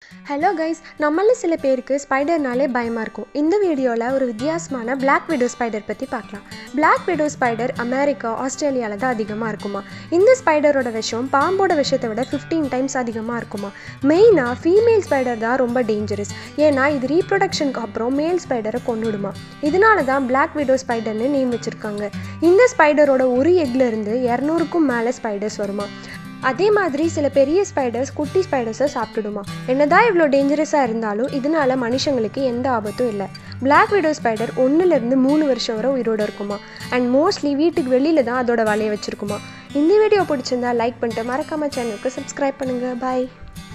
hello guys நம்மள சில பேருக்கு ஸ்பைடர்னாலே பயமாக இருக்கும் இந்த வீடியோவில் ஒரு வித்தியாசமான Black widow ஸ்பைடர் பற்றி பார்க்கலாம் Black widow ஸ்பைடர் அமெரிக்கா ஆஸ்திரேலியாவில் தான் அதிகமாக இருக்குமா இந்த ஸ்பைடரோட விஷம் பாம்போட விஷத்தை விட ஃபிஃப்டீன் டைம்ஸ் அதிகமாக இருக்குமா மெயினாக ஃபீமேல் ஸ்பைடர் தான் ரொம்ப டேஞ்சரஸ் ஏன்னா இது ரீப்ரொடக்ஷனுக்கு அப்புறம் மேல் ஸ்பைடரை கொண்டுடுமா இதனால தான் Black widow ஸ்பைடர்னு நேம் வச்சுருக்காங்க இந்த ஸ்பைடரோட ஒரு எக்ல இருந்து இரநூறுக்கும் மேலே ஸ்பைடர்ஸ் வருமா அதே மாதிரி சில பெரிய ஸ்பைடர்ஸ் குட்டி ஸ்பைடர்ஸை சாப்பிட்டுடுமா என்னதான் இவ்வளோ டேஞ்சரஸாக இருந்தாலும் இதனால மனுஷங்களுக்கு எந்த ஆபத்தும் இல்லை Black widow ஸ்பைடர் ஒன்றுலேருந்து மூணு வருஷம் வரை உயிரோட இருக்குமா அண்ட் மோஸ்ட்லி வீட்டுக்கு வெளியில தான் அதோட வலையை வச்சிருக்குமா இந்த வீடியோ பிடிச்சிருந்தா லைக் பண்ணிட்டு மறக்காம சேனலுக்கு சப்ஸ்கிரைப் பண்ணுங்க பாய்